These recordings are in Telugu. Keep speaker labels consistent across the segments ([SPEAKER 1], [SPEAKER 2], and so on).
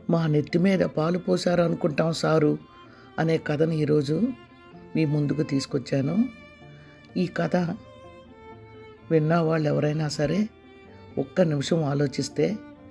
[SPEAKER 1] మా నెత్తి మీద పాలు పోసారు అనుకుంటాం సారు అనే కథను ఈరోజు మీ ముందుకు తీసుకొచ్చాను ఈ కథ విన్న వాళ్ళు ఎవరైనా సరే ఒక్క నిమిషం ఆలోచిస్తే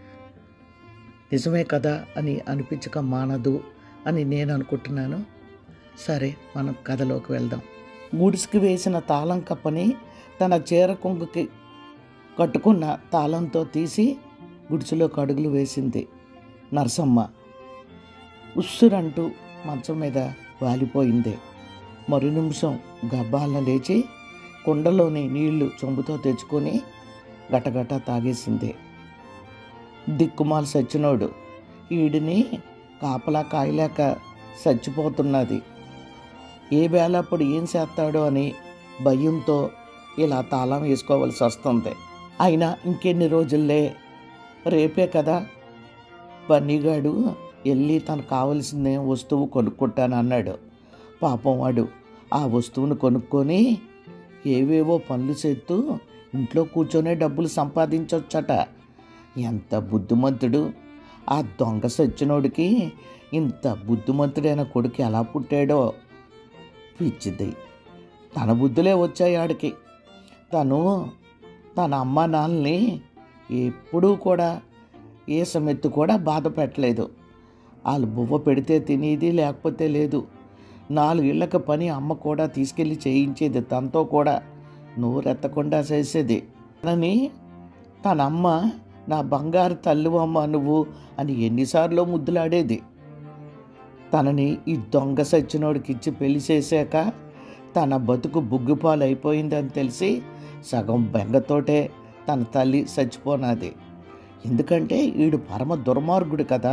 [SPEAKER 1] నిజమే కదా అని అనిపించక మానదు అని నేను అనుకుంటున్నాను సరే మనం కథలోకి వెళ్దాం గుడిసికి వేసిన తాళం కప్పని తన చీర కొంగుకి కట్టుకున్న తాళంతో తీసి గుడిసెలోకి అడుగులు వేసింది నరసమ్మ ఉస్సురంటూ మంచం మీద వాలిపోయింది మరు నిమిషం గబ్బాల లేచి కుండలోని నీళ్లు చెంబుతో తెచ్చుకొని గటగట తాగేసింది దిక్కుమాల సచ్చినోడు ఈడిని కాపలా కాయలేక చచ్చిపోతున్నది ఏ వేళప్పుడు ఏం చేస్తాడో అని భయంతో ఇలా తాళం వేసుకోవాల్సి వస్తుంది అయినా ఇంకెన్ని రోజుల్లే రేపే కదా బన్నీగాడు వెళ్ళి తనకు కావలసిన వస్తువు కొనుక్కుంటాను అన్నాడు పాపం వాడు ఆ వస్తువును కొనుక్కొని ఏవేవో పనులు చేస్తూ ఇంట్లో కూర్చొనే డబ్బులు సంపాదించవచ్చట ఎంత బుద్ధిమంతుడు ఆ దొంగ సచ్చినోడికి ఇంత బుద్ధిమంతుడైన కొడుకు ఎలా పుట్టాడో పిచ్చిది తన బుద్ధులే వచ్చాయి ఆడికి తను తన అమ్మ నాన్నని ఎప్పుడూ కూడా ఏ సమెత్తు కూడా బాధ పెట్టలేదు వాళ్ళు బువ్వ పెడితే తినేది లేకపోతే లేదు నాలుగేళ్లకు పని అమ్మ కూడా తీసుకెళ్ళి చేయించేది తనతో కూడా నోరెత్తకుండా చేసేది అని తన అమ్మ నా బంగారు తల్లివమ్మ నువ్వు అని ఎన్నిసార్లు ముద్దులాడేది తనని ఈ దొంగ సచ్చినోడికి ఇచ్చి పెళ్లి చేశాక తన బతుకు బుగ్గిపాలు అయిపోయిందని తెలిసి సగం బెంగతోటే తన తల్లి చచ్చిపోనాది ఎందుకంటే వీడు పరమ దుర్మార్గుడు కదా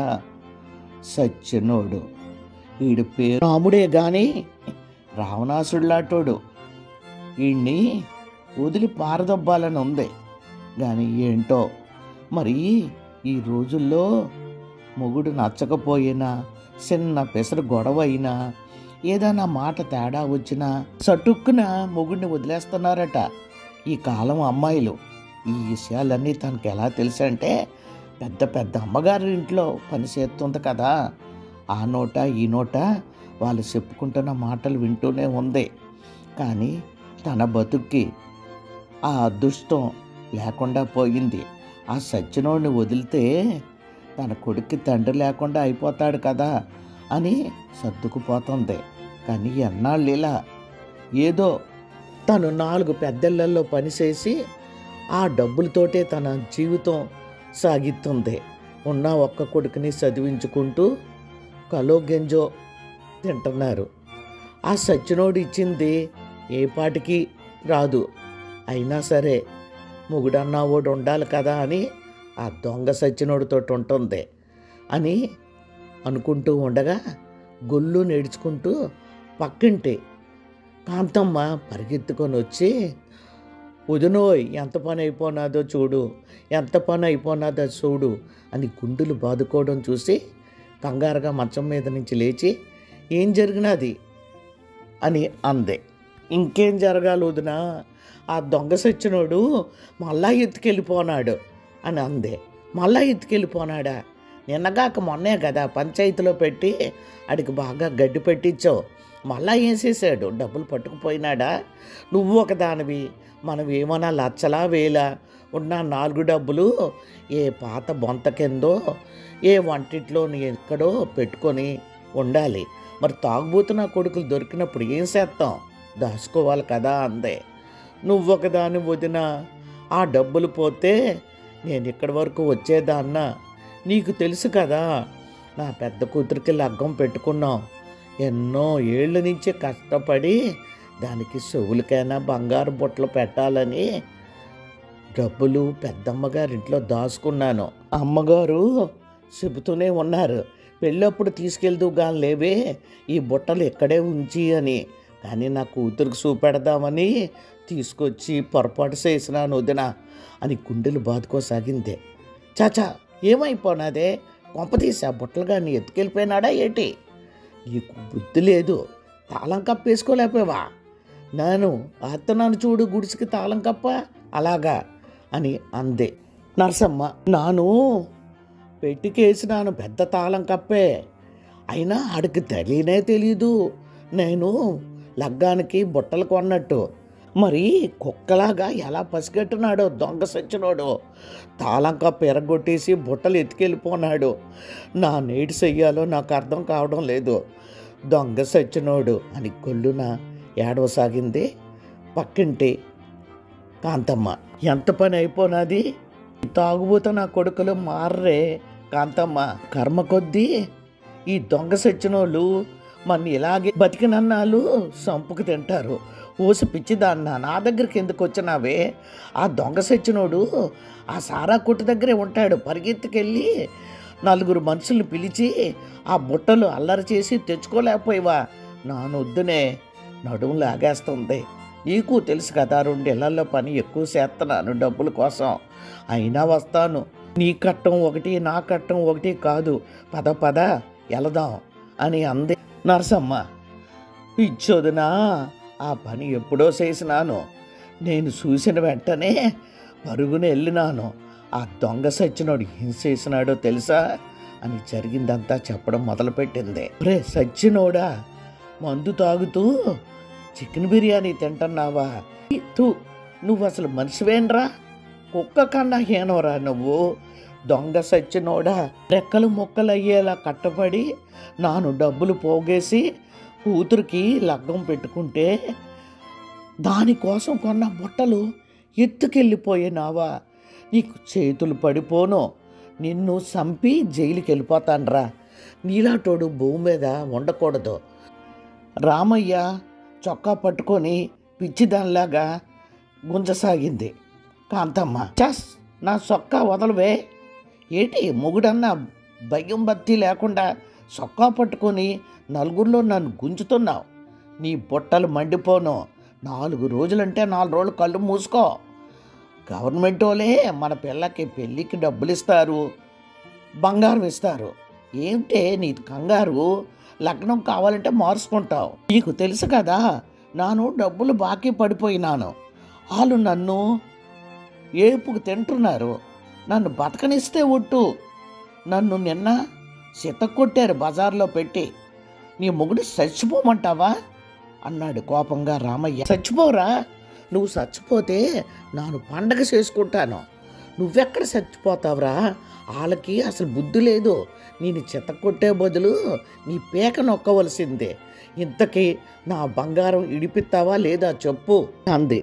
[SPEAKER 1] సచ్చినోడు వీడు పేరు రాముడే గాని రావణాసుడిలాటోడు వీణ్ణి వదిలి పారదొబ్బాలని ఉంది కానీ ఏంటో మరి ఈ రోజుల్లో మొగుడు నచ్చకపోయినా చిన్న పెసరు గొడవ అయినా ఏదైనా మాట తేడా వచ్చినా సటుక్కున మొగుడిని వదిలేస్తున్నారట ఈ కాలం అమ్మాయిలు ఈ విషయాలన్నీ తనకు ఎలా తెలుసంటే పెద్ద పెద్ద అమ్మగారి ఇంట్లో పని చేస్తుంది కదా ఆ నోట ఈ నోట వాళ్ళు చెప్పుకుంటున్న మాటలు వింటూనే ఉంది కానీ తన బతుక్కి ఆ అదృష్టం లేకుండా పోయింది ఆ సచ్చినోడిని వదిలితే తన కొడుక్కి తండ్రి లేకుండా అయిపోతాడు కదా అని సర్దుకుపోతుంది కానీ ఎన్నాళ్ళు ఇలా ఏదో తను నాలుగు పెద్దళ్ళల్లో పనిచేసి ఆ డబ్బులతోటే తన జీవితం సాగిస్తుంది ఉన్న ఒక్క కొడుకుని చదివించుకుంటూ కలో గెంజో తింటున్నారు ఆ సచ్చినోడు ఇచ్చింది ఏ పాటికి రాదు అయినా సరే మొగుడన్నావోడు ఉండాలి కదా అని ఆ దొంగ సచ్చినోడితో ఉంటుంది అని అనుకుంటూ ఉండగా గొల్లు నేడుచుకుంటూ పక్కింటి కాంతమ్మ పరిగెత్తుకొని వచ్చి వదినోయ్ ఎంత పని అయిపోనాదో చూడు ఎంత పని అయిపోనాదో చూడు అని గుండెలు బాదుకోవడం చూసి కంగారుగా మంచం మీద నుంచి లేచి ఏం జరిగినది అని అంది ఇంకేం జరగాలి వదినా ఆ దొంగ సచ్చినోడు మళ్ళా ఎత్తుకెళ్ళిపోనాడు అని అంది మళ్ళా ఎత్తుకెళ్ళిపోనాడా నిన్నగాక మొన్నే కదా పంచాయతీలో పెట్టి అడికి బాగా గడ్డి పెట్టించావు మళ్ళా ఏం చేశాడు డబ్బులు పట్టుకుపోయినాడా నువ్వు ఒక దానివి మనం ఏమన్నా లచ్చలా వేలా ఉన్న నాలుగు డబ్బులు ఏ పాత బొంత కిందో ఏ వంటిట్లో ఎక్కడో పెట్టుకొని ఉండాలి మరి తాగుబోతున్న కొడుకులు దొరికినప్పుడు ఏం చేస్తాం దాచుకోవాలి కదా అందే నువ్వు ఒకదాని వదిన ఆ డబ్బులు పోతే నేను ఇక్కడి వరకు వచ్చేదాన్న నీకు తెలుసు కదా నా పెద్ద కూతురికి లగ్గం పెట్టుకున్నాం ఎన్నో ఏళ్ళ నుంచి కష్టపడి దానికి చెవులకైనా బంగారు బుట్టలు పెట్టాలని డబ్బులు పెద్దమ్మగారింట్లో దాచుకున్నాను అమ్మగారు చెబుతూనే ఉన్నారు పెళ్ళప్పుడు తీసుకెళ్తూ గాని లేవే ఈ బుట్టలు ఇక్కడే ఉంచి అని కానీ నా కూతురికి చూపెడదామని తీసుకొచ్చి పొరపాటు చేసినాను వదిన అని గుండెలు బాదుకోసాగిందే చాచా ఏమైపోనాదే కొంపతీసి ఆ బుట్టలు కానీ ఎత్తుకెళ్ళిపోయినాడా ఏంటి నీకు బుద్ధి లేదు తాళం కప్పేసుకోలేకపోయావా నేను అత్తనాను చూడు గుడిసికి తాళం కప్ప అలాగా అని అందే నరసమ్మ నాను పెట్టికేసినాను పెద్ద తాళం కప్పే అయినా ఆడికి తెలియనే తెలీదు నేను లగ్గానికి బుట్టలు కొన్నట్టు మరి కుక్కలాగా ఎలా పసిగట్టున్నాడో దొంగ సచ్చినోడు తాళం కప్పు ఎరగొట్టేసి బుట్టలు ఎత్తుకెళ్ళిపోనాడు నా నేటి చెయ్యాలో నాకు అర్థం కావడం లేదు దొంగ సచ్చినోడు అని కొల్లున ఏడవసాగింది పక్కింటి కాంతమ్మ ఎంత పని అయిపోనాది తాగుబోత నా కొడుకులు మారరే కాంతమ్మ కర్మ కొద్దీ ఈ దొంగ సచ్చినోళ్ళు మన ఇలాగే బతికినన్నాళ్ళు సంపుకు తింటారు ఊసి పిచ్చిదాన్న నా దగ్గరికి ఎందుకు వచ్చినావే ఆ దొంగ సచ్చినోడు ఆ సారా కొట్టు దగ్గరే ఉంటాడు పరిగెత్తుకెళ్ళి నలుగురు మనుషులు పిలిచి ఆ బుట్టలు అల్లరి చేసి తెచ్చుకోలేకపోయావా నానొద్దునే నడుము లాగేస్తుంది నీకు తెలుసు కదా రెండు ఇళ్లలో పని ఎక్కువ చేస్తున్నాను డబ్బుల కోసం అయినా వస్తాను నీ కట్టం ఒకటి నా కట్టం ఒకటి కాదు పద పద వెళదాం అని అంది నరసమ్మ పిచ్చోదినా ఆ పని ఎప్పుడో చేసినాను నేను చూసిన వెంటనే పరుగున వెళ్ళినాను ఆ దొంగ సచ్చినోడు ఏం చేసినాడో తెలుసా అని జరిగిందంతా చెప్పడం మొదలుపెట్టింది రే సచ్చినోడా మందు తాగుతూ చికెన్ బిర్యానీ తింటున్నావా తూ నువ్వు అసలు మనిషివేనరా కుక్క కన్నా హీనవరా నువ్వు దొంగ సచ్చినోడా రెక్కలు మొక్కలు అయ్యేలా కట్టబడి నాను డబ్బులు పోగేసి కూతురికి లగ్గం పెట్టుకుంటే దానికోసం కొన్న బుట్టలు ఎత్తుకెళ్ళిపోయినావా నీకు చేతులు పడిపోను నిన్ను చంపి జైలుకి వెళ్ళిపోతాన్రా నీలాటోడు భూమి మీద ఉండకూడదు రామయ్య చొక్కా పట్టుకొని పిచ్చిదానిలాగా గుంజసాగింది కాంతమ్మ చస్ నా చొక్కా వదలవే ఏటి మొగుడన్నా భయం బత్తి లేకుండా చొక్కా పట్టుకొని నలుగురిలో నన్ను గుంజుతున్నావు నీ బుట్టలు మండిపోను నాలుగు రోజులంటే నాలుగు రోజులు కళ్ళు మూసుకో గవర్నమెంట్ వాళ్ళే మన పిల్లకి పెళ్ళికి డబ్బులు ఇస్తారు బంగారం ఇస్తారు ఏమిటే నీ కంగారు లగ్నం కావాలంటే మార్చుకుంటావు నీకు తెలుసు కదా నాను డబ్బులు బాకీ పడిపోయినాను వాళ్ళు నన్ను ఏపుకు తింటున్నారు నన్ను బతకనిస్తే ఒట్టు నన్ను నిన్న కొట్టారు బజార్లో పెట్టి నీ మొగుడు చచ్చిపోమంటావా అన్నాడు కోపంగా రామయ్య చచ్చిపోరా నువ్వు చచ్చిపోతే నాను పండగ చేసుకుంటాను నువ్వెక్కడ చచ్చిపోతావురా వాళ్ళకి అసలు బుద్ధి లేదు నేను కొట్టే బదులు నీ పేక నొక్కవలసిందే ఇంతకీ నా బంగారం ఇడిపిస్తావా లేదా చెప్పు అంది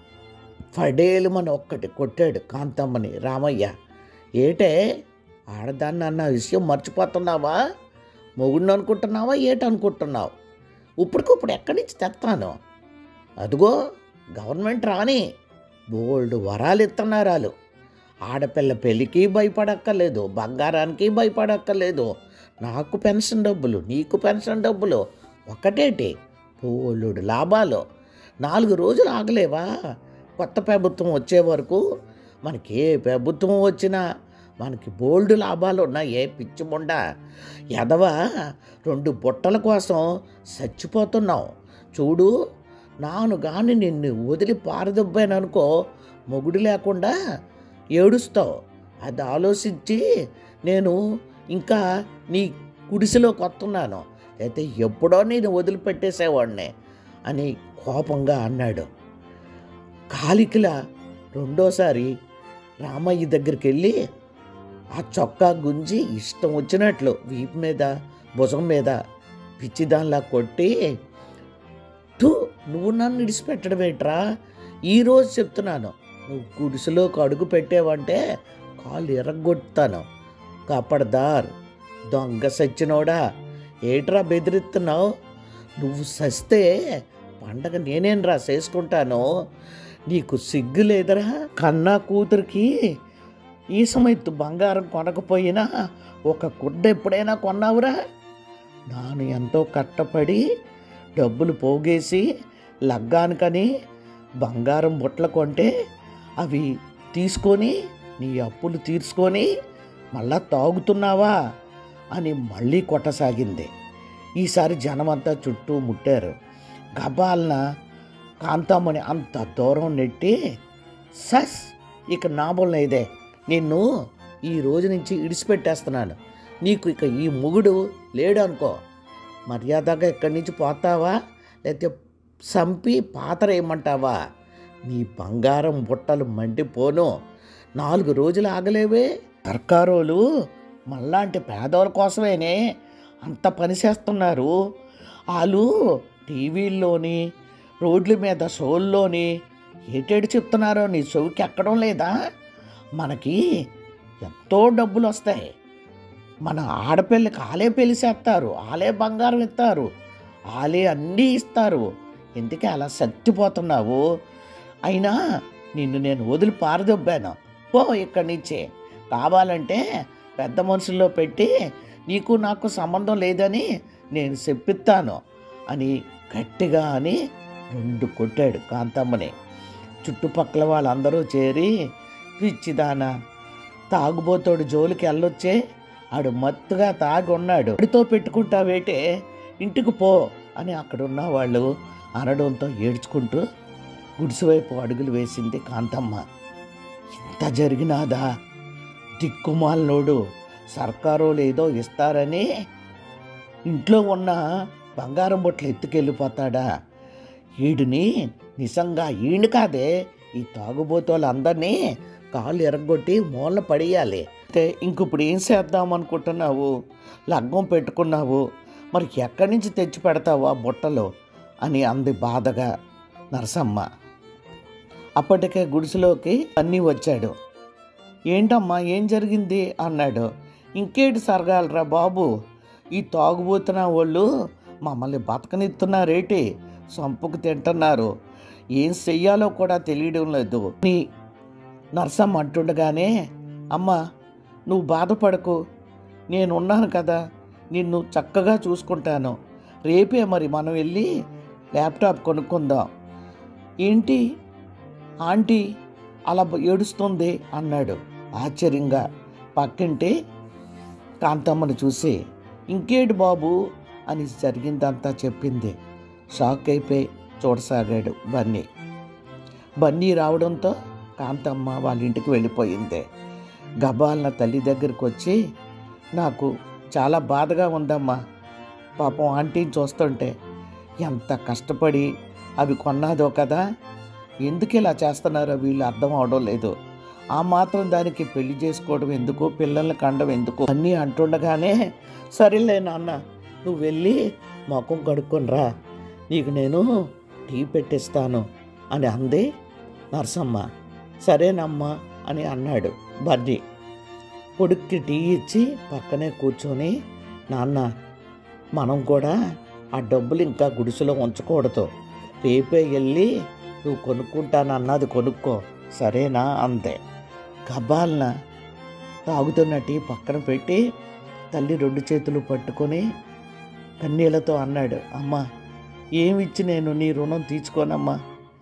[SPEAKER 1] ఫడేలు మన ఒక్కటి కొట్టాడు కాంతమ్మని రామయ్య ఏటే ఆడదాన్ని అన్న విషయం మర్చిపోతున్నావా మొగుడిని అనుకుంటున్నావా ఏటనుకుంటున్నావు ఇప్పటికిప్పుడు ఎక్కడి నుంచి తెస్తాను అదిగో గవర్నమెంట్ రాని బోల్డ్ వరాలు ఇస్తున్నారు వాళ్ళు ఆడపిల్ల పెళ్ళికి భయపడక్కర్లేదు బంగారానికి భయపడక్కర్లేదు నాకు పెన్షన్ డబ్బులు నీకు పెన్షన్ డబ్బులు ఒకటేటి పోలుడు లాభాలు నాలుగు రోజులు ఆగలేవా కొత్త ప్రభుత్వం వచ్చే వరకు మనకి ఏ ప్రభుత్వం వచ్చినా మనకి బోల్డ్ లాభాలు ఉన్నాయి ఏ పిచ్చి ముండ ఎదవ రెండు బుట్టల కోసం చచ్చిపోతున్నావు చూడు నాను కానీ నిన్ను వదిలి పారదొబ్బాననుకో మొగుడు లేకుండా ఏడుస్తావు అది ఆలోచించి నేను ఇంకా నీ గుడిసెలో కొత్తున్నాను అయితే ఎప్పుడో నేను వదిలిపెట్టేసేవాడిని అని కోపంగా అన్నాడు కాలికిల రెండోసారి రామయ్య దగ్గరికి వెళ్ళి ఆ చొక్కా గుంజి ఇష్టం వచ్చినట్లు వీపు మీద భుజం మీద పిచ్చిదానిలా కొట్టి తూ నువ్వు నన్ను ఇడిచిపెట్టడం ఏంట్రా ఈరోజు చెప్తున్నాను నువ్వు గుడిసెలోకి అడుగు పెట్టావంటే కాళ్ళు ఎరగొట్టుతాను కాపడదార్ దొంగ సచ్చినోడా ఏట్రా బెదిరిస్తున్నావు నువ్వు సస్తే పండగ నేనేనరా చేసుకుంటాను నీకు సిగ్గు లేదరా కన్నా కూతురికి ఈ సమయత్తు బంగారం కొనకపోయినా ఒక గుడ్డ ఎప్పుడైనా కొన్నావురా నాను ఎంతో కట్టపడి డబ్బులు పోగేసి లగ్గానికని బంగారం బుట్టలు కొంటే అవి తీసుకొని నీ అప్పులు తీర్చుకొని మళ్ళా తాగుతున్నావా అని మళ్ళీ కొట్టసాగింది ఈసారి జనమంతా చుట్టూ ముట్టారు గబాలన కాంతమ్మని అంత దూరం నెట్టి సస్ ఇక నాబుల్ ఇదే నిన్ను ఈ రోజు నుంచి ఇడిచిపెట్టేస్తున్నాను నీకు ఇక ఈ మొగుడు లేడు అనుకో మర్యాదగా ఇక్కడి నుంచి పోతావా లేకపోతే సంపి పాతర ఏమంటావా నీ బంగారం బుట్టలు మండిపోను నాలుగు రోజులు ఆగలేవే సర్కారోలు మళ్ళాంటి పేదవాళ్ళ కోసమేనే అంత పని చేస్తున్నారు వాళ్ళు టీవీల్లోని రోడ్ల మీద షోల్లోని ఏటేడు చెప్తున్నారో నీ చెవికి ఎక్కడం లేదా మనకి ఎంతో డబ్బులు వస్తాయి మన ఆడపిల్లకి ఆలే పెళ్లి చేస్తారు ఆలే బంగారం ఇస్తారు ఆలే అన్నీ ఇస్తారు ఎందుకే అలా సత్తిపోతున్నావు అయినా నిన్ను నేను వదిలి పారదొబ్బాను పో ఇక్కడి నుంచి కావాలంటే పెద్ద మనుషుల్లో పెట్టి నీకు నాకు సంబంధం లేదని నేను చెప్పిస్తాను అని గట్టిగా అని రెండు కొట్టాడు కాంతమ్మని చుట్టుపక్కల వాళ్ళందరూ చేరి పిచ్చిదానా తాగుబోతోడు జోలికి వెళ్ళొచ్చే ఆడు మత్తుగా తాగి ఉన్నాడు వాడితో పెట్టుకుంటావేటే ఇంటికి పో అని అక్కడున్న వాళ్ళు అనడంతో ఏడ్చుకుంటూ గుడిసెవైపు అడుగులు వేసింది కాంతమ్మ ఇంత జరిగినాదా దిక్కుమాలనోడు సర్కారు లేదో ఇస్తారని ఇంట్లో ఉన్న బంగారం బొట్లు ఎత్తుకెళ్ళిపోతాడా ఈడిని నిజంగా ఈయన కాదే ఈ తాగుబోతోళ్ళందరినీ కాళ్ళు ఎరగొట్టి మూలన పడేయాలి అయితే ఇంక ఇప్పుడు ఏం చేద్దాం అనుకుంటున్నావు లగ్గం పెట్టుకున్నావు మరి ఎక్కడి నుంచి తెచ్చి పెడతావు ఆ బుట్టలో అని అంది బాధగా నరసమ్మ అప్పటికే గుడిసెలోకి అన్నీ వచ్చాడు ఏంటమ్మా ఏం జరిగింది అన్నాడు ఇంకేటి సరగాలరా బాబు ఈ తాగుబోతున్న వాళ్ళు మమ్మల్ని బతకనిస్తున్నారేటి సంపుకు తింటున్నారు ఏం చెయ్యాలో కూడా తెలియడం లేదు నీ నర్సమ్మ అంటుండగానే అమ్మ నువ్వు బాధపడకు నేనున్నాను కదా నిన్ను చక్కగా చూసుకుంటాను రేపే మరి మనం వెళ్ళి ల్యాప్టాప్ కొనుక్కుందాం ఏంటి ఆంటీ అలా ఏడుస్తుంది అన్నాడు ఆశ్చర్యంగా పక్కింటి కాంతమ్మను చూసి ఇంకేటి బాబు అని జరిగిందంతా చెప్పింది షాక్ అయిపోయి చూడసాగాడు బన్నీ బన్నీ రావడంతో కాంతమ్మ వాళ్ళ ఇంటికి వెళ్ళిపోయింది గబాలన తల్లి దగ్గరికి వచ్చి నాకు చాలా బాధగా ఉందమ్మా పాపం ఆంటీని చూస్తుంటే ఎంత కష్టపడి అవి కొన్నాదో కదా ఎందుకు ఇలా చేస్తున్నారో వీళ్ళు అర్థం అవడం లేదు ఆ మాత్రం దానికి పెళ్లి చేసుకోవడం ఎందుకు పిల్లల్ని కండం ఎందుకు అన్నీ అంటుండగానే సరేలే నాన్న నువ్వు వెళ్ళి ముఖం కడుక్కొని రా నీకు నేను టీ పెట్టిస్తాను అని అంది నరసమ్మ సరేనమ్మా అని అన్నాడు బర్రీ కొడుక్కి టీ ఇచ్చి పక్కనే కూర్చొని నాన్న మనం కూడా ఆ డబ్బులు ఇంకా గుడిసెలో ఉంచకూడదు రేపే వెళ్ళి నువ్వు కొనుక్కుంటానన్నది కొనుక్కో సరేనా అంతే గబాలన తాగుతున్న టీ పక్కన పెట్టి తల్లి రెండు చేతులు పట్టుకొని కన్నీళ్లతో అన్నాడు అమ్మా ఏమిచ్చి నేను నీ రుణం తీర్చుకోనమ్మా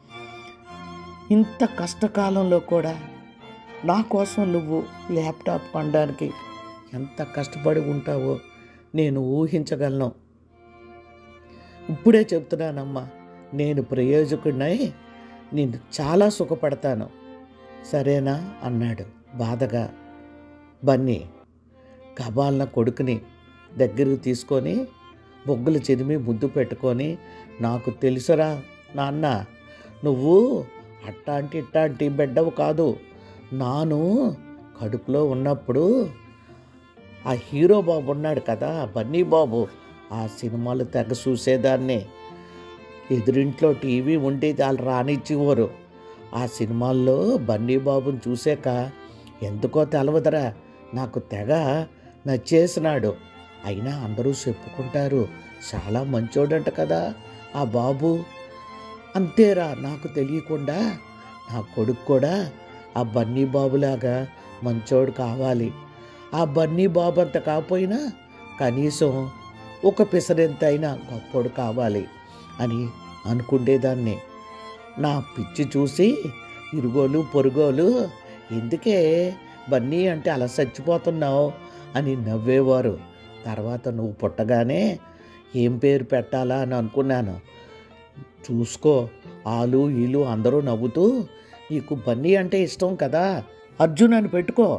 [SPEAKER 1] ఇంత కష్టకాలంలో కూడా నా కోసం నువ్వు ల్యాప్టాప్ కొనడానికి ఎంత కష్టపడి ఉంటావో నేను ఊహించగలను ఇప్పుడే చెప్తున్నానమ్మా నేను ప్రయోజకుడినై నేను చాలా సుఖపడతాను సరేనా అన్నాడు బాధగా బన్నీ కబాలన కొడుకుని దగ్గరికి తీసుకొని బొగ్గులు చెదిమి ముద్దు పెట్టుకొని నాకు తెలుసురా నాన్న నువ్వు అట్టాంటి ఇట్టాంటి బిడ్డవు కాదు నాను కడుపులో ఉన్నప్పుడు ఆ హీరో బాబు ఉన్నాడు కదా బన్నీ బాబు ఆ సినిమాలు తెగ చూసేదాన్ని ఎదురింట్లో టీవీ ఉండేది వాళ్ళు రానిచ్చేవారు ఆ సినిమాల్లో బన్నీ బాబుని చూసాక ఎందుకో తెలవదురా నాకు తెగ నచ్చేసినాడు అయినా అందరూ చెప్పుకుంటారు చాలా మంచోడంట కదా ఆ బాబు అంతేరా నాకు తెలియకుండా నా కొడుకు కూడా ఆ బన్నీ బాబులాగా మంచోడు కావాలి ఆ బన్నీ బాబు అంత కాకపోయినా కనీసం ఒక పిసరెంత అయినా గొప్పోడు కావాలి అని అనుకుండేదాన్ని నా పిచ్చి చూసి ఇరుగోలు పొరుగోలు ఎందుకే బన్నీ అంటే అలా చచ్చిపోతున్నావు అని నవ్వేవారు తర్వాత నువ్వు పుట్టగానే ఏం పేరు పెట్టాలా అని అనుకున్నాను చూసుకో ఆలు ఈలు అందరూ నవ్వుతూ నీకు బన్నీ అంటే ఇష్టం కదా అర్జున్ అని పెట్టుకో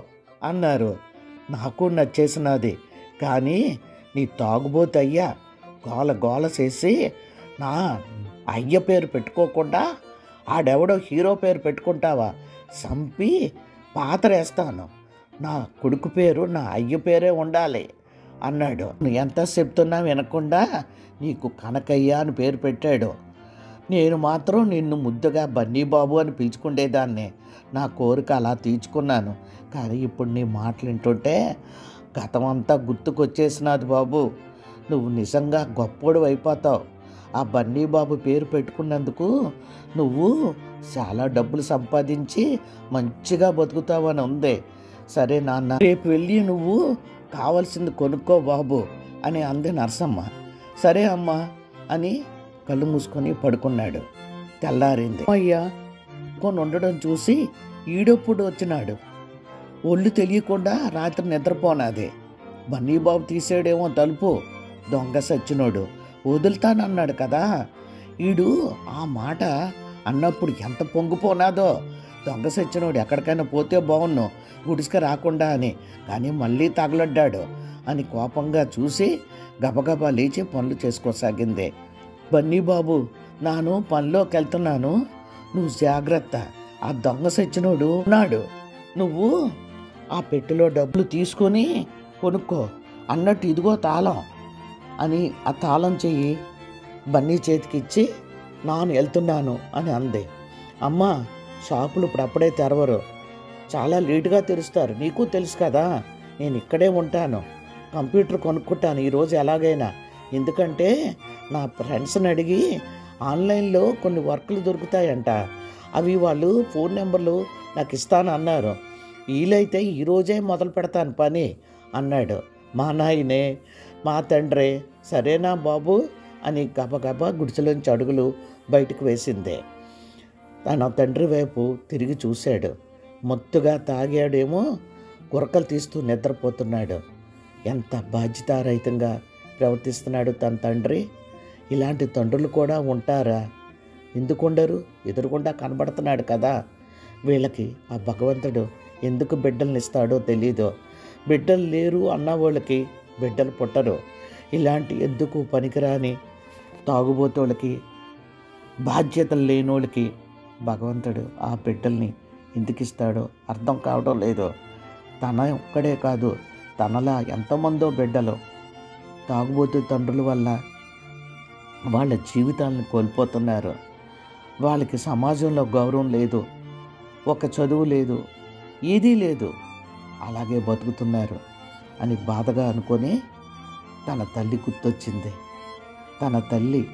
[SPEAKER 1] అన్నారు నాకు నచ్చేసినది కానీ నీ తాగుబోతు అయ్యా గోల గోల చేసి నా అయ్య పేరు పెట్టుకోకుండా ఆడెవడో హీరో పేరు పెట్టుకుంటావా సంపి పాతరేస్తాను నా కొడుకు పేరు నా అయ్య పేరే ఉండాలి అన్నాడు నువ్వు ఎంత చెప్తున్నా వినకుండా నీకు కనకయ్య అని పేరు పెట్టాడు నేను మాత్రం నిన్ను ముద్దుగా బన్నీ బాబు అని పిలుచుకునేదాన్ని నా కోరిక అలా తీర్చుకున్నాను కానీ ఇప్పుడు నీ మాటలు వింటుంటే గతం అంతా గుర్తుకొచ్చేసినది బాబు నువ్వు నిజంగా గొప్పోడు అయిపోతావు ఆ బన్నీ బాబు పేరు పెట్టుకున్నందుకు నువ్వు చాలా డబ్బులు సంపాదించి మంచిగా బతుకుతావని ఉంది సరే నాన్న రేపు వెళ్ళి నువ్వు కావాల్సింది కొనుక్కో బాబు అని అంది నరసమ్మ సరే అమ్మా అని కళ్ళు మూసుకొని పడుకున్నాడు తెల్లారింది అయ్యా కొని ఉండడం చూసి ఈడొప్పుడు వచ్చినాడు ఒళ్ళు తెలియకుండా రాత్రి నిద్రపోనాది బన్నీ బాబు తీసాడేమో తలుపు దొంగ సచ్చినోడు వదులుతానన్నాడు కదా ఈడు ఆ మాట అన్నప్పుడు ఎంత పొంగిపోనాదో దొంగ సచ్చినోడు ఎక్కడికైనా పోతే బాగున్ను గుడిసుక రాకుండా అని కానీ మళ్ళీ తగలడ్డాడు అని కోపంగా చూసి గబగబా లేచి పనులు చేసుకోసాగింది బన్నీ బాబు నాను పనిలోకి వెళ్తున్నాను నువ్వు జాగ్రత్త ఆ దొంగ సచ్చినోడు ఉన్నాడు నువ్వు ఆ పెట్టెలో డబ్బులు తీసుకొని కొనుక్కో అన్నట్టు ఇదిగో తాళం అని ఆ తాళం చెయ్యి బన్నీ చేతికిచ్చి నాను వెళ్తున్నాను అని అంది అమ్మ షాపులు ఇప్పుడు అప్పుడే తెరవరు చాలా లేటుగా తెరుస్తారు నీకు తెలుసు కదా నేను ఇక్కడే ఉంటాను కంప్యూటర్ కొనుక్కుంటాను ఈరోజు ఎలాగైనా ఎందుకంటే నా ఫ్రెండ్స్ని అడిగి ఆన్లైన్లో కొన్ని వర్కులు దొరుకుతాయంట అవి వాళ్ళు ఫోన్ నెంబర్లు నాకు ఇస్తాను అన్నారు వీలైతే ఈరోజే మొదలు పెడతాను పని అన్నాడు మా నాయనే మా తండ్రే సరేనా బాబు అని గబగబా గుడిసెలోంచి అడుగులు బయటకు వేసిందే తన తండ్రి వైపు తిరిగి చూశాడు మొత్తుగా తాగాడేమో గురకలు తీస్తూ నిద్రపోతున్నాడు ఎంత బాధ్యతారహితంగా ప్రవర్తిస్తున్నాడు తన తండ్రి ఇలాంటి తండ్రులు కూడా ఉంటారా ఎందుకుండరు ఎదురుగుండా కనబడుతున్నాడు కదా వీళ్ళకి ఆ భగవంతుడు ఎందుకు బిడ్డల్ని ఇస్తాడో తెలీదు బిడ్డలు లేరు అన్న వాళ్ళకి బిడ్డలు పుట్టరు ఇలాంటి ఎందుకు పనికిరాని తాగుబోతోళ్ళకి బాధ్యతలు లేనోళ్ళకి భగవంతుడు ఆ బిడ్డల్ని ఎందుకు ఇస్తాడో అర్థం కావడం లేదు తన ఒక్కడే కాదు తనలా ఎంతమందో బిడ్డలు తాగుబోతు తండ్రుల వల్ల వాళ్ళ జీవితాలను కోల్పోతున్నారు వాళ్ళకి సమాజంలో గౌరవం లేదు ఒక చదువు లేదు ఏదీ లేదు అలాగే బతుకుతున్నారు అని బాధగా అనుకొని తన తల్లి గుర్తొచ్చింది తన తల్లి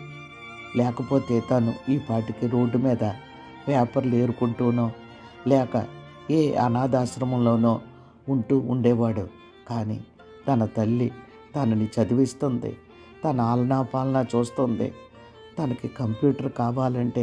[SPEAKER 1] లేకపోతే తను ఈ పాటికి రోడ్డు మీద పేపర్లు ఏరుకుంటూనో లేక ఏ అనాథాశ్రమంలోనో ఉంటూ ఉండేవాడు కానీ తన తల్లి తనని చదివిస్తుంది తన ఆలనా పాలనా చూస్తుంది తనకి కంప్యూటర్ కావాలంటే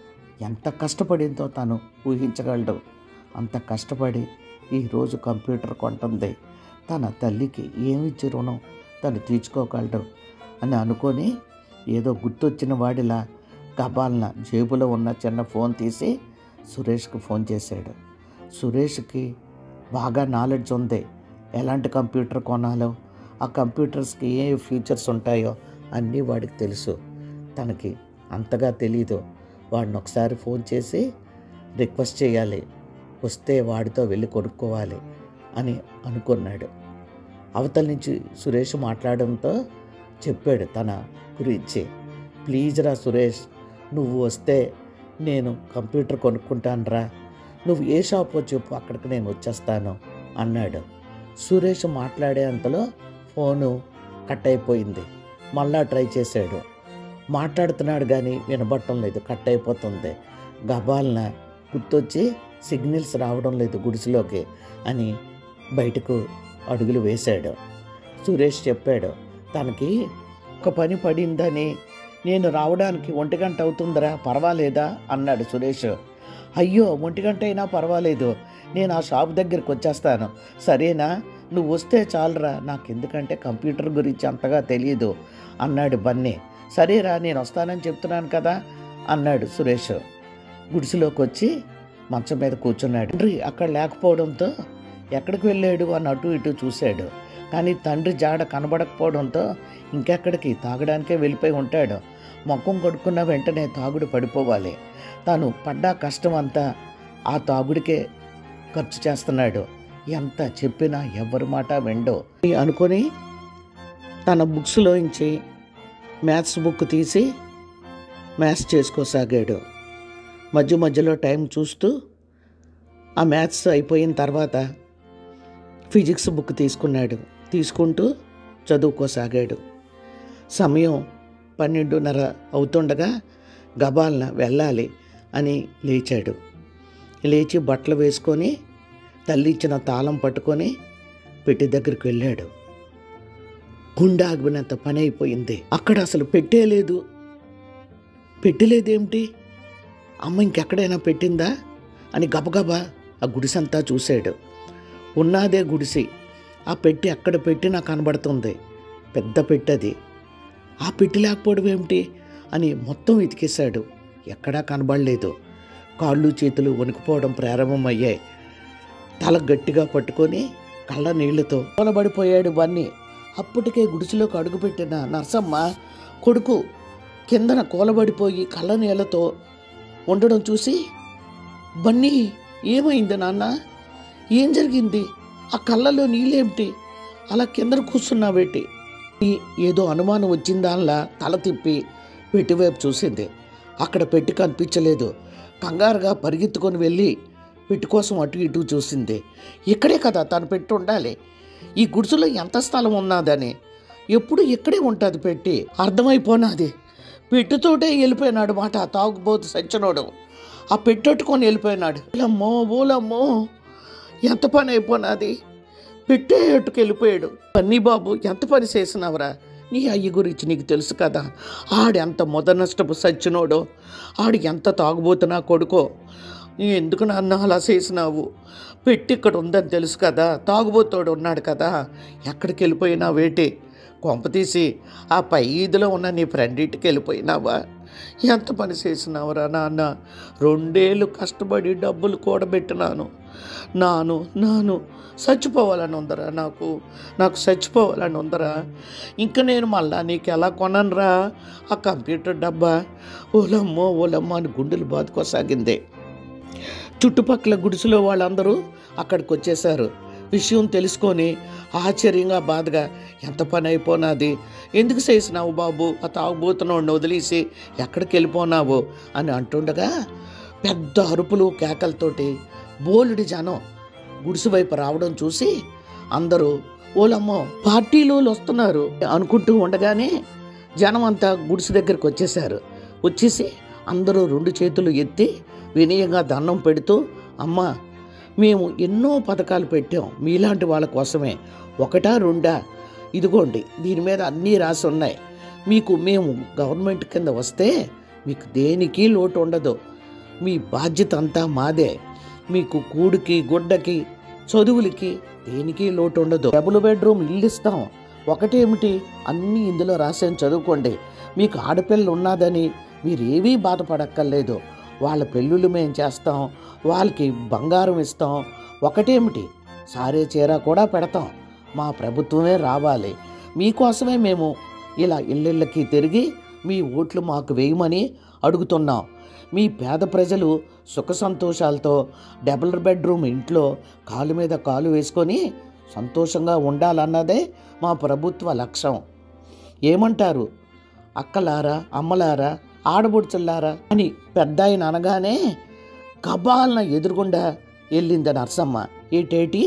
[SPEAKER 1] ఎంత కష్టపడిందో తను ఊహించగలడు అంత కష్టపడి ఈరోజు కంప్యూటర్ కొంటుంది తన తల్లికి ఏమిచ్చి రుణం తను తీర్చుకోగలడు అని అనుకొని ఏదో గుర్తొచ్చిన వాడిలా గబాలన జేబులో ఉన్న చిన్న ఫోన్ తీసి సురేష్కి ఫోన్ చేశాడు సురేష్కి బాగా నాలెడ్జ్ ఉంది ఎలాంటి కంప్యూటర్ కొనాలో ఆ కంప్యూటర్స్కి ఏ ఫీచర్స్ ఉంటాయో అన్నీ వాడికి తెలుసు తనకి అంతగా తెలీదు వాడిని ఒకసారి ఫోన్ చేసి రిక్వెస్ట్ చేయాలి వస్తే వాడితో వెళ్ళి కొనుక్కోవాలి అని అనుకున్నాడు అవతల నుంచి సురేష్ మాట్లాడడంతో చెప్పాడు తన గురించి ప్లీజ్ రా సురేష్ నువ్వు వస్తే నేను కంప్యూటర్ కొనుక్కుంటానురా నువ్వు ఏ షాపో చెప్పు అక్కడికి నేను వచ్చేస్తాను అన్నాడు సురేష్ మాట్లాడే అంతలో ఫోను కట్ అయిపోయింది మళ్ళా ట్రై చేశాడు మాట్లాడుతున్నాడు కానీ వినబట్టం లేదు కట్ అయిపోతుంది గబాలన గుర్తొచ్చి సిగ్నల్స్ రావడం లేదు గుడిసెలోకి అని బయటకు అడుగులు వేశాడు సురేష్ చెప్పాడు తనకి ఒక పని పడిందని నేను రావడానికి ఒంటి గంట అవుతుందిరా పర్వాలేదా అన్నాడు సురేష్ అయ్యో ఒంటి గంట అయినా పర్వాలేదు నేను ఆ షాప్ దగ్గరికి వచ్చేస్తాను సరేనా నువ్వు వస్తే చాలురా నాకు ఎందుకంటే కంప్యూటర్ గురించి అంతగా తెలియదు అన్నాడు బన్నీ సరేరా నేను వస్తానని చెప్తున్నాను కదా అన్నాడు సురేష్ గుడిసెలోకి వచ్చి మంచం మీద కూర్చున్నాడు తండ్రి అక్కడ లేకపోవడంతో ఎక్కడికి వెళ్ళాడు అని అటు ఇటు చూశాడు కానీ తండ్రి జాడ కనబడకపోవడంతో ఇంకెక్కడికి తాగడానికే వెళ్ళిపోయి ఉంటాడు ముఖం కొడుకున్న వెంటనే తాగుడు పడిపోవాలి తాను పడ్డ కష్టం అంతా ఆ తాగుడికే ఖర్చు చేస్తున్నాడు ఎంత చెప్పినా ఎవరి మాట వెండో అనుకొని తన బుక్స్లోంచి మ్యాథ్స్ బుక్ తీసి మ్యాథ్స్ చేసుకోసాగాడు మధ్య మధ్యలో టైం చూస్తూ ఆ మ్యాథ్స్ అయిపోయిన తర్వాత ఫిజిక్స్ బుక్ తీసుకున్నాడు తీసుకుంటూ చదువుకోసాగాడు సమయం పన్నెండున్నర అవుతుండగా గబాలన వెళ్ళాలి అని లేచాడు లేచి బట్టలు వేసుకొని తల్లి ఇచ్చిన తాళం పట్టుకొని పెట్టి దగ్గరికి వెళ్ళాడు గుండె ఆగినంత పని అయిపోయింది అక్కడ అసలు పెట్టేలేదు పెట్టలేదేమిటి అమ్మ ఇంకెక్కడైనా పెట్టిందా అని గబగబా ఆ గుడిసంతా చూశాడు ఉన్నాదే గుడిసి ఆ పెట్టి ఎక్కడ పెట్టినా కనబడుతుంది పెద్ద పెట్టది ఆ పెట్టి లేకపోవడం ఏమిటి అని మొత్తం వెతికేశాడు ఎక్కడా కనబడలేదు కాళ్ళు చేతులు వణికిపోవడం ప్రారంభమయ్యాయి తల గట్టిగా పట్టుకొని కళ్ళ నీళ్లతో పొలబడిపోయాడు బన్నీ అప్పటికే గుడిసెలోకి అడుగుపెట్టిన నర్సమ్మ కొడుకు కిందన కూలబడిపోయి కళ్ళ నీళ్లతో ఉండడం చూసి బన్నీ ఏమైంది నాన్న ఏం జరిగింది ఆ కళ్ళలో నీళ్ళేమిటి అలా కిందన కూర్చున్నావేటి ఈ- ఏదో అనుమానం వచ్చిందానిలా తల తిప్పి పెట్టివైపు చూసింది అక్కడ పెట్టి కనిపించలేదు కంగారుగా పరిగెత్తుకొని వెళ్ళి పెట్టి కోసం అటు ఇటు చూసింది ఇక్కడే కదా తను పెట్టి ఉండాలి ఈ గుడిసెలో ఎంత స్థలం ఉన్నదని ఎప్పుడు ఇక్కడే ఉంటుంది పెట్టి అర్థమైపోనాది పెట్టుతోటే వెళ్ళిపోయినాడు మాట ఆ తాగుబోతు సచ్చినోడు ఆ పెట్టెట్టుకొని వెళ్ళిపోయినాడు ఓలమ్మో ఓలమ్మో ఎంత పని అయిపోనాది పెట్టే ఎట్టుకు వెళ్ళిపోయాడు పన్నీ బాబు ఎంత పని చేసినావురా నీ అయ్య గురించి నీకు తెలుసు కదా ఆడెంత మొదనష్టపు సచ్చినోడో ఆడు ఎంత తాగుబోతున్నా కొడుకో నీ ఎందుకు నాన్న అలా చేసినావు పెట్టి ఇక్కడ ఉందని తెలుసు కదా తాగుబోతోడు ఉన్నాడు కదా ఎక్కడికి వెళ్ళిపోయినా వేటి కొంప తీసి ఆ పై ఈదిలో ఉన్న నీ ఫ్రెండ్ ఇంటికి వెళ్ళిపోయినావా ఎంత పని చేసినావురా నాన్న రెండేళ్ళు కష్టపడి డబ్బులు కూడబెట్టినాను నాను నాను చచ్చిపోవాలని ఉందరా నాకు నాకు చచ్చిపోవాలని ఉందరా ఇంకా నేను మళ్ళా నీకు ఎలా కొననురా ఆ కంప్యూటర్ డబ్బా ఓలమ్మో ఓలమ్మో అని గుండెలు బాదుకోసాగింది చుట్టుపక్కల గుడిసెలో వాళ్ళందరూ అక్కడికి వచ్చేసారు విషయం తెలుసుకొని ఆశ్చర్యంగా బాధగా ఎంత పని అయిపోనాది ఎందుకు చేసినావు బాబు ఆ తాగుబోతున్నాడు వదిలేసి ఎక్కడికి వెళ్ళిపోనావు అని అంటుండగా పెద్ద అరుపులు కేకలతోటి బోలుడి జనం గుడిసె వైపు రావడం చూసి అందరూ ఓలమ్మో పార్టీలోళ్ళు వస్తున్నారు అనుకుంటూ ఉండగానే జనం అంతా గుడిసె దగ్గరికి వచ్చేసారు వచ్చేసి అందరూ రెండు చేతులు ఎత్తి వినయంగా దండం పెడుతూ అమ్మ మేము ఎన్నో పథకాలు పెట్టాం మీలాంటి వాళ్ళ కోసమే ఒకటా రెండా ఇదిగోండి దీని మీద అన్నీ రాసి ఉన్నాయి మీకు మేము గవర్నమెంట్ కింద వస్తే మీకు దేనికి లోటు ఉండదు మీ బాధ్యత అంతా మాదే మీకు కూడికి గుడ్డకి చదువులకి దేనికి లోటు ఉండదు డబుల్ బెడ్రూమ్ ఇల్లు ఇస్తాం ఒకటేమిటి అన్నీ ఇందులో రాసాను చదువుకోండి మీకు ఆడపిల్లలు ఉన్నదని మీరేవీ బాధపడక్కర్లేదు వాళ్ళ పెళ్ళిళ్ళు మేము చేస్తాం వాళ్ళకి బంగారం ఇస్తాం ఒకటేమిటి సారే చీర కూడా పెడతాం మా ప్రభుత్వమే రావాలి మీకోసమే మేము ఇలా ఇళ్ళకి తిరిగి మీ ఓట్లు మాకు వేయమని అడుగుతున్నాం మీ పేద ప్రజలు సుఖ సంతోషాలతో డబుల్ బెడ్రూమ్ ఇంట్లో కాలు మీద కాలు వేసుకొని సంతోషంగా ఉండాలన్నదే మా ప్రభుత్వ లక్ష్యం ఏమంటారు అక్కలారా అమ్మలారా ఆడబుడుచుల్లారా అని పెద్ద ఆయన అనగానే కబాలన ఎదురుగుండా వెళ్ళింది నర్సమ్మ ఏటేటి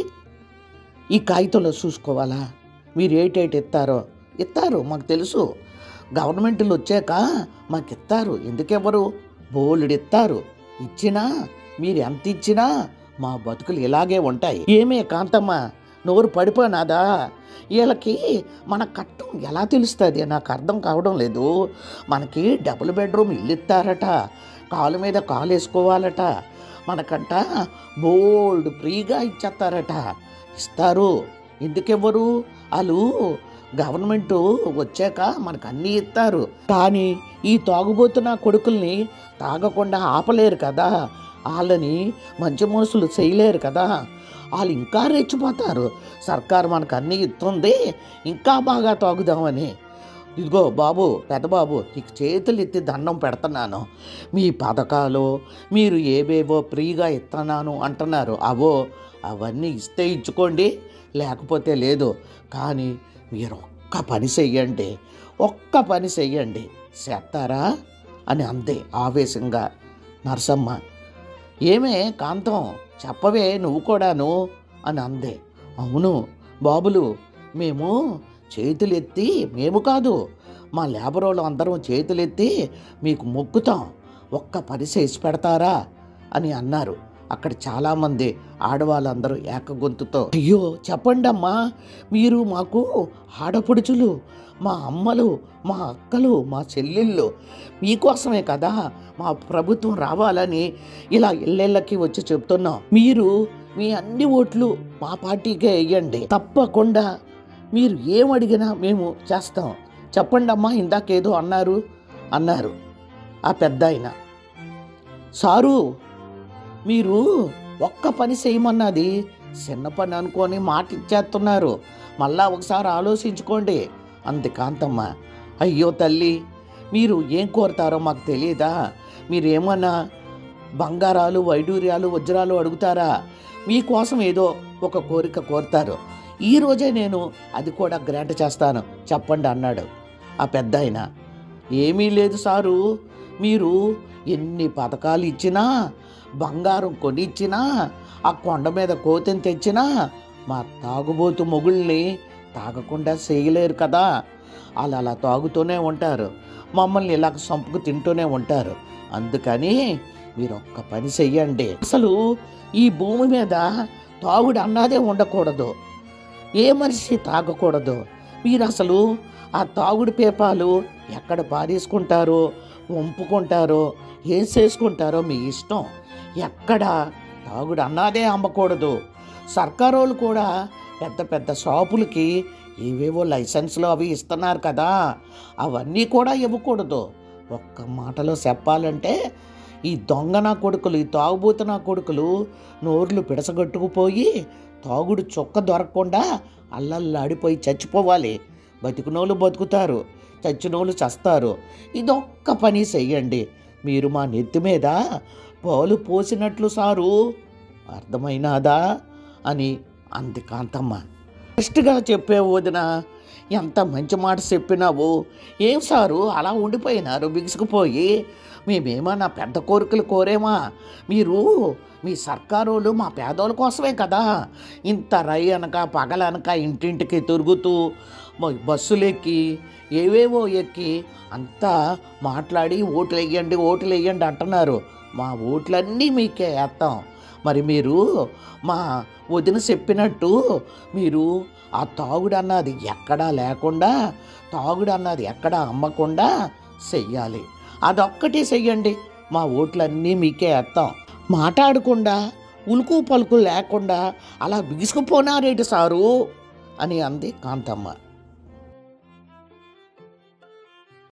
[SPEAKER 1] ఈ కాగితంలో చూసుకోవాలా మీరు ఏటేటి ఇస్తారో ఇస్తారు మాకు తెలుసు గవర్నమెంట్లు వచ్చాక మాకు ఇస్తారు ఎందుకెవ్వరు బోలెడు ఇస్తారు ఇచ్చినా మీరు ఎంత ఇచ్చినా మా బతుకులు ఇలాగే ఉంటాయి ఏమే కాంతమ్మ నోరు పడిపోనాదా వీళ్ళకి మన కట్టం ఎలా తెలుస్తుంది నాకు అర్థం కావడం లేదు మనకి డబుల్ బెడ్రూమ్ ఇల్లు ఇస్తారట కాలు మీద కాలు వేసుకోవాలట మనకంట బోల్డ్ ఫ్రీగా ఇచ్చేస్తారట ఇస్తారు ఎందుకెవ్వరు వాళ్ళు గవర్నమెంట్ వచ్చాక మనకు అన్నీ ఇస్తారు కానీ ఈ తాగుబోతున్న కొడుకుల్ని తాగకుండా ఆపలేరు కదా వాళ్ళని మంచి మనుషులు చేయలేరు కదా వాళ్ళు ఇంకా రెచ్చిపోతారు సర్కారు మనకు అన్నీ ఇస్తుంది ఇంకా బాగా తాగుదామని ఇదిగో బాబు పెద్ద బాబు నీకు చేతులు ఎత్తి దండం పెడుతున్నాను మీ పథకాలు మీరు ఏవేవో ఫ్రీగా ఇస్తున్నాను అంటున్నారు అవో అవన్నీ ఇస్తే ఇచ్చుకోండి లేకపోతే లేదు కానీ మీరు ఒక్క పని చెయ్యండి ఒక్క పని చెయ్యండి చేస్తారా అని అందే ఆవేశంగా నరసమ్మ ఏమే కాంతం చెప్పవే నువ్వు కూడాను అని అందే అవును బాబులు మేము చేతులెత్తి మేము కాదు మా లేబర్ వాళ్ళు అందరం చేతులెత్తి మీకు మొక్కుతాం ఒక్క పని చేసి పెడతారా అని అన్నారు అక్కడ చాలామంది ఆడవాళ్ళందరూ ఏకగొంతుతో అయ్యో చెప్పండి అమ్మా మీరు మాకు ఆడపడుచులు మా అమ్మలు మా అక్కలు మా చెల్లెళ్ళు మీకోసమే కదా మా ప్రభుత్వం రావాలని ఇలా ఇళ్ళకి వచ్చి చెప్తున్నాం మీరు మీ అన్ని ఓట్లు మా పార్టీకే వేయండి తప్పకుండా మీరు ఏం అడిగినా మేము చేస్తాం చెప్పండి అమ్మా ఇందాకేదో అన్నారు అన్నారు ఆ పెద్ద ఆయన సారు మీరు ఒక్క పని చేయమన్నది చిన్న పని అనుకొని మాట ఇచ్చేస్తున్నారు మళ్ళా ఒకసారి ఆలోచించుకోండి అంది కాంతమ్మ అయ్యో తల్లి మీరు ఏం కోరుతారో మాకు తెలియదా మీరేమన్నా బంగారాలు వైడూర్యాలు వజ్రాలు అడుగుతారా మీకోసం ఏదో ఒక కోరిక కోరుతారు ఈ రోజే నేను అది కూడా గ్రాంట్ చేస్తాను చెప్పండి అన్నాడు ఆ పెద్ద ఆయన ఏమీ లేదు సారు మీరు ఎన్ని పథకాలు ఇచ్చినా బంగారం కొనిచ్చినా ఆ కొండ మీద కోతిని తెచ్చినా మా తాగుబోతు మొగుల్ని తాగకుండా చేయలేరు కదా వాళ్ళు అలా తాగుతూనే ఉంటారు మమ్మల్ని ఇలాగ సంపుకు తింటూనే ఉంటారు అందుకని మీరు ఒక్క పని చెయ్యండి అసలు ఈ భూమి మీద తాగుడు అన్నదే ఉండకూడదు ఏ మనిషి తాగకూడదు మీరు అసలు ఆ తాగుడు పేపాలు ఎక్కడ పారేసుకుంటారో వంపుకుంటారో ఏం చేసుకుంటారో మీ ఇష్టం ఎక్కడ తాగుడు అన్నదే అమ్మకూడదు సర్కారోళ్ళు కూడా పెద్ద పెద్ద షాపులకి ఏవేవో లైసెన్స్లు అవి ఇస్తున్నారు కదా అవన్నీ కూడా ఇవ్వకూడదు ఒక్క మాటలో చెప్పాలంటే ఈ దొంగ నా కొడుకులు ఈ తాగుబోతు నా కొడుకులు నోర్లు పిడసగట్టుకుపోయి తాగుడు చొక్క దొరకకుండా అల్లల్లాడిపోయి చచ్చిపోవాలి బతికినోళ్ళు బతుకుతారు చచ్చినోళ్ళు చస్తారు ఇదొక్క పని చెయ్యండి మీరు మా నెత్తి మీద పాలు పోసినట్లు సారు అర్థమైనాదా అని అంది కాంతమ్మ ఫస్ట్గా చెప్పే వదిన ఎంత మంచి మాట చెప్పినావు ఏం సారు అలా ఉండిపోయినారు బిగుసుకుపోయి మేమేమన్నా పెద్ద కోరికలు కోరేమా మీరు మీ సర్కారోళ్ళు మా పేదోళ్ళ కోసమే కదా ఇంత రై అనక పగలనక ఇంటింటికి తిరుగుతూ మ- బస్సులు ఎక్కి ఏవేవో ఎక్కి అంతా మాట్లాడి ఓట్లు వేయండి ఓట్లు వేయండి అంటున్నారు మా ఓట్లన్నీ మీకే వేస్తాం మరి మీరు మా వదిన చెప్పినట్టు మీరు ఆ తాగుడు అన్నది ఎక్కడా లేకుండా తాగుడు అన్నది ఎక్కడా అమ్మకుండా చెయ్యాలి అదొక్కటి చెయ్యండి మా ఓట్లన్నీ మీకే వేస్తాం మాట్లాడకుండా ఉలుకు పలుకు లేకుండా అలా బిగుసుకుపోనారేటి సారు అని అంది కాంతమ్మ